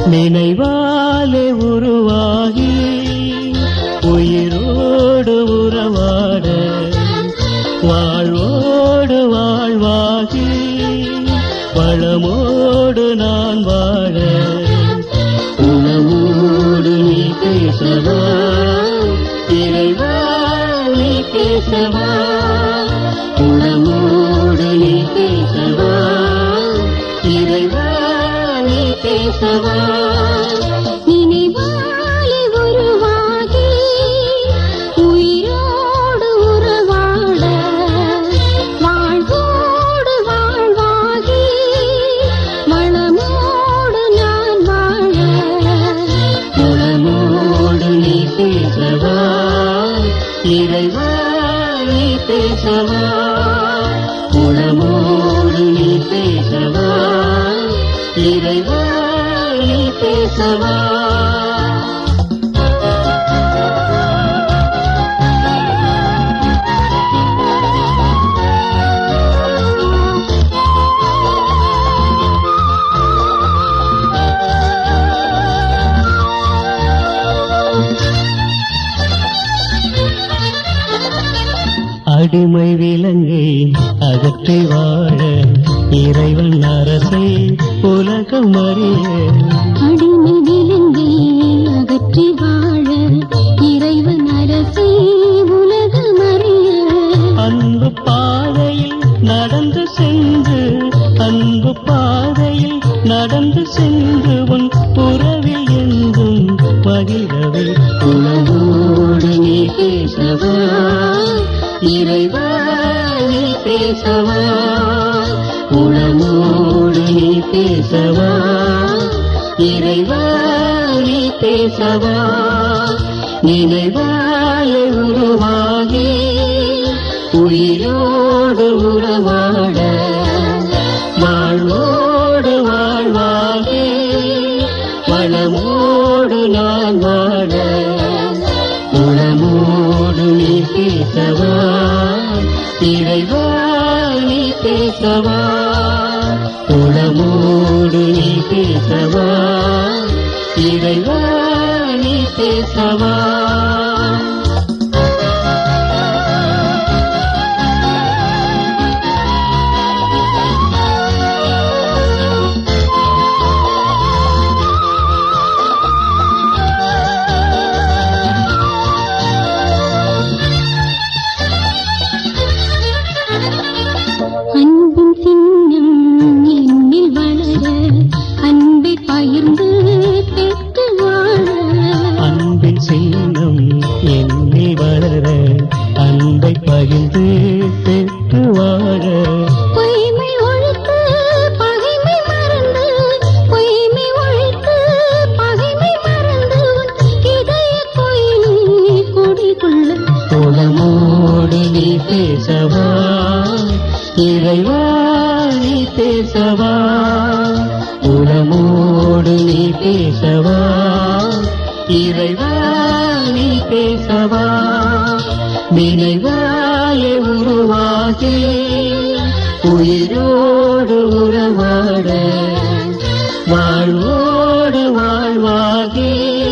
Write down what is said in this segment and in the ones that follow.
நினைவாலே உருவாகி உயிரோடு உறவாட வாழ்வோடு வாழ்வாகி வளமோடு நான் வாழ உணவோடு நீ பேசவா இறைவா நீ பேசவா உணவோடு நீ பேசவா இறைவா நீ பேசவா நினைவாலே உருவாகி உயிரோடு உறவாட வாழ்வோடு வாழ்வாகி வளமோடு நான் வாழ உணவோடு நீ பேசவா இறைவா நீ பேசவா உணவோடு நீ பேசவா இறைவா நீ பேசவா அடிமை விலங்கை அகற்றி வாழ இறைவன் அரசை உலகம் அறிய அடிமை விலங்கை அகற்றி வாழ இறைவன் அரசை உலகம் அறிய அன்பு பாதையில் நடந்து சென்று அன்பு பாதையில் நடந்து சென்று உன் உறவில் என்றும் மகிழவே உணவோடு நீ பேசவா இறைவா நீ பேசவா உணவோடு நீ பேசவா இறைவா நீ பேசவா நினைவாய உருவாகி உயிரோடு உறவாட வாழ்வோடு வாழ்வாகி வளமோடு நான் வாழ உளமோடு நீ பேசவா இறைவா நீ பேசவா உளமோடு நீ பேசவா இறைவா நீ பேசவா அன்பின் சின்னம் என்னில் வளர அன்பை பகிர்ந்து பெற்று வாழ அன்பின் சின்னம் என்னை வளர அன்பை பகிர்ந்து பெற்று வாழ பொய்மை ஒழித்து பகைமை மறந்து பொய்மை ஒழித்து பகைமை மறந்து உன் இதய கோயிலில் குடிகொள்ள உளமோடு நீ பேசவா இறைவா நீ பேசவா உளமோடு நீ பேசவா இறைவா நீ பேசவா நினைவாய உருவாகி உயிரோடு உறவாட வாழ்வோடு வாழ்வாகி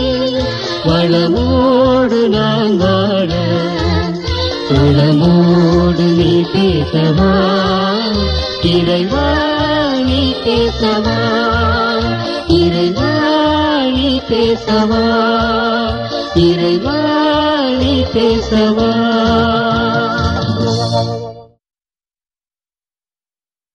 வளமோடு நான் வாழ உளமோடு நீ பேசவா இறைவா நீ பேசவா இறைவா நீ பேசவா இறைவா நீ பேசவா